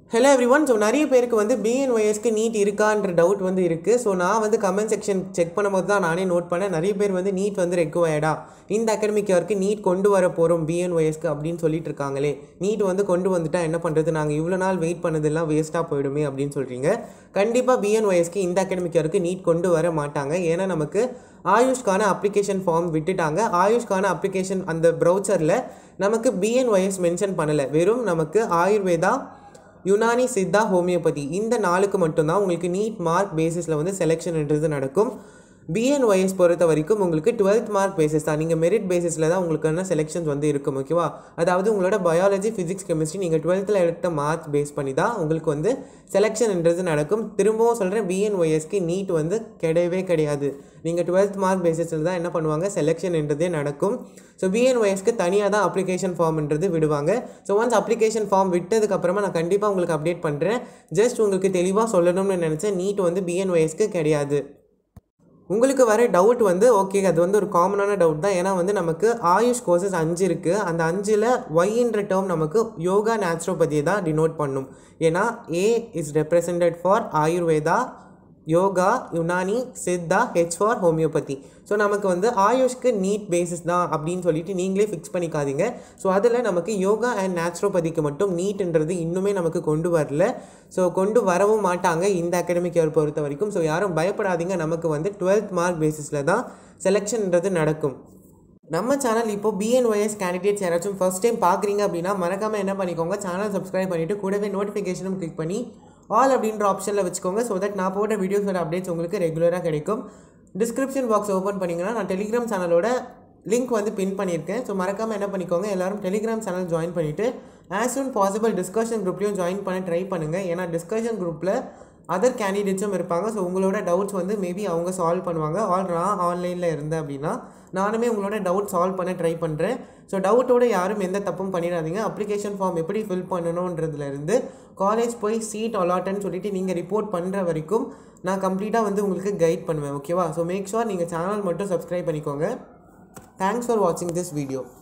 hello every one so நிறைய பேருக்கு வந்து பிஎன்ஒஎஸ்க்கு நீட் இருக்கான்ற டவுட் வந்து இருக்குது ஸோ நான் வந்து கமெண்ட் செக்ஷன் செக் பண்ணும்போது தான் நானே நோட் பண்ணேன் நிறைய பேர் வந்து நீட் வந்து ரெக்குவயர்டா இந்த அகாடமிக் இயருக்கு நீட் கொண்டு வர போகிறோம் பிஎன்ஒஎஸ்க்கு அப்படின்னு சொல்லிட்டு இருக்காங்களே நீட் வந்து கொண்டு வந்துட்டா என்ன பண்ணுறது நாங்கள் இவ்வளோ நாள் வெயிட் பண்ணதெல்லாம் வேஸ்ட்டாக போயிடுமே அப்படின்னு சொல்கிறீங்க கண்டிப்பாக பிஎன்ஒஎஸ்க்கு இந்த அகாடமிக் இயருக்கு நீட் கொண்டு வர மாட்டாங்க ஏன்னா நமக்கு ஆயுஷ்கான அப்ளிகேஷன் ஃபார்ம் விட்டுட்டாங்க ஆயுஷ்கான அப்ளிகேஷன் அந்த ப்ரௌச்சரில் நமக்கு பிஎன்ஒஎஸ் மென்ஷன் பண்ணலை வெறும் நமக்கு ஆயுர்வேதா யுனானி சித்தா ஹோமியோபதி இந்த நாளுக்கு மட்டும்தான் உங்களுக்கு நீட் மார்க் பேசிஸில் வந்து செலெக்ஷன்ன்றது நடக்கும் பிஎன்ஒஎஸ் பொறுத்த வரைக்கும் உங்களுக்கு டுவெல்த் மார்க் பேசிஸ் தான் நீங்கள் மெரிட் பேசிஸில் தான் உங்களுக்கான செலெக்ஷன்ஸ் வந்து இருக்கும் ஓகேவா அதாவது உங்களோட பயாலஜி ஃபிசிக்ஸ் கெமிஸ்ட்ரி நீங்கள் டுவெல்த்தில் எடுத்த மார்க் பேஸ் பண்ணி தான் உங்களுக்கு வந்து செலெக்ஷன்ன்றது நடக்கும் திரும்பவும் சொல்கிறேன் பிஎன்ஒஎஸ்க்கு நீட் வந்து கிடையவே கிடையாது நீங்கள் டுவெல்த் மார்க் பேசிஸில் தான் என்ன பண்ணுவாங்க செலெக்ஷன்ன்றதே நடக்கும் ஸோ பிஎன்ஒஎஸ்க்கு தனியாக தான் அப்ளிகேஷன் ஃபார்ம்ன்றது விடுவாங்க ஸோ ஒன்ஸ் அப்ளிகேஷன் ஃபார்ம் விட்டதுக்கப்புறமா நான் கண்டிப்பாக உங்களுக்கு அப்டேட் பண்ணுறேன் ஜஸ்ட் உங்களுக்கு தெளிவாக சொல்லணும்னு நினச்சேன் நீட் வந்து பிஎன்ஒஎஸ்க்கு கிடையாது உங்களுக்கு வர டவுட் வந்து ஓகே அது வந்து ஒரு காமனான டவுட் தான் ஏன்னா வந்து நமக்கு ஆயுஷ் கோர்சஸ் அஞ்சு இருக்குது அந்த அஞ்சில் ஒய்ன்ற டேர்ம் நமக்கு யோகா நேச்சுரோபதியை தான் டினோட் பண்ணும் ஏன்னா A is represented for Ayurveda yoga Unani Siddha H for homeopathy so நமக்கு வந்து ஆயுஷ்க்கு நீட் பேசிஸ் தான் அப்படின்னு சொல்லிட்டு நீங்களே ஃபிக்ஸ் பண்ணிக்காதீங்க ஸோ அதில் நமக்கு யோகா அண்ட் நேச்சுரோபதிக்கு மட்டும் நீட்ன்றது இன்னுமே நமக்கு கொண்டு வரல ஸோ கொண்டு வரவும் மாட்டாங்க இந்த அகாடமிக் இயர் பொறுத்த வரைக்கும் ஸோ யாரும் பயப்படாதீங்க நமக்கு வந்து டுவெல்த் மார்க் பேசிஸில் தான் செலெக்ஷன்ன்றது நடக்கும் நம்ம சேனல் இப்போ பிஎன்ஒஎஸ் கேண்டிடேட்ஸ் யாராச்சும் ஃபர்ஸ்ட் டைம் பார்க்குறீங்க அப்படின்னா மறக்காமல் என்ன பண்ணிக்கோங்க சேனல் சப்ஸ்கிரைப் பண்ணிவிட்டு கூடவே நோட்டிஃபிகேஷனும் கிளிக் பண்ணி ஆல் அப்படின்ற ஆப்ஷனில் வச்சுக்கோங்க ஸோ தட் நான் போட்ட வீடியோஸோட அப்டேட்ஸ் உங்களுக்கு ரெகுலராக கிடைக்கும் டிஸ்கிரிப்ஷன் பாக்ஸ் ஓப்பன் பண்ணிங்கன்னா நான் டெலிகிராம் சேனலோட லிங்க் வந்து பின் பண்ணியிருக்கேன் ஸோ மறக்காமல் என்ன பண்ணிக்கோங்க எல்லாரும் டெலிகிராம் சேனல் ஜாயின் பண்ணிவிட்டு ஆஸ் சூன் பாசிபிள் டிஸ்கஷன் குரூப்லையும் ஜாயின் பண்ண ட்ரை பண்ணுங்கள் ஏன்னா டிஸ்கஷன் குரூப்பில் அதர் கேண்டிடேட்ஸும் இருப்பாங்க ஸோ உங்களோட டவுட்ஸ் வந்து மேபி அவங்க சால்வ் பண்ணுவாங்க ஆல் நான் ஆன்லைனில் இருந்தேன் அப்படின்னா நானுமே உங்களோட டவுட் சால்வ் பண்ண ட்ரை பண்ணுறேன் ஸோ டவுட்டோட யாரும் எந்த தப்பும் பண்ணிடாதீங்க அப்ளிகேஷன் ஃபார்ம் எப்படி ஃபில் பண்ணணுன்றதுலேருந்து காலேஜ் போய் சீட் அலாட்னு சொல்லிட்டு நீங்கள் ரிப்போர்ட் பண்ணுற வரைக்கும் நான் கம்ப்ளீட்டாக வந்து உங்களுக்கு கைட் பண்ணுவேன் ஓகேவா ஸோ மேக் ஷுர் நீங்கள் சேனல் மட்டும் சப்ஸ்கிரைப் பண்ணிக்கோங்க தேங்க்ஸ் ஃபார் வாட்சிங் திஸ் வீடியோ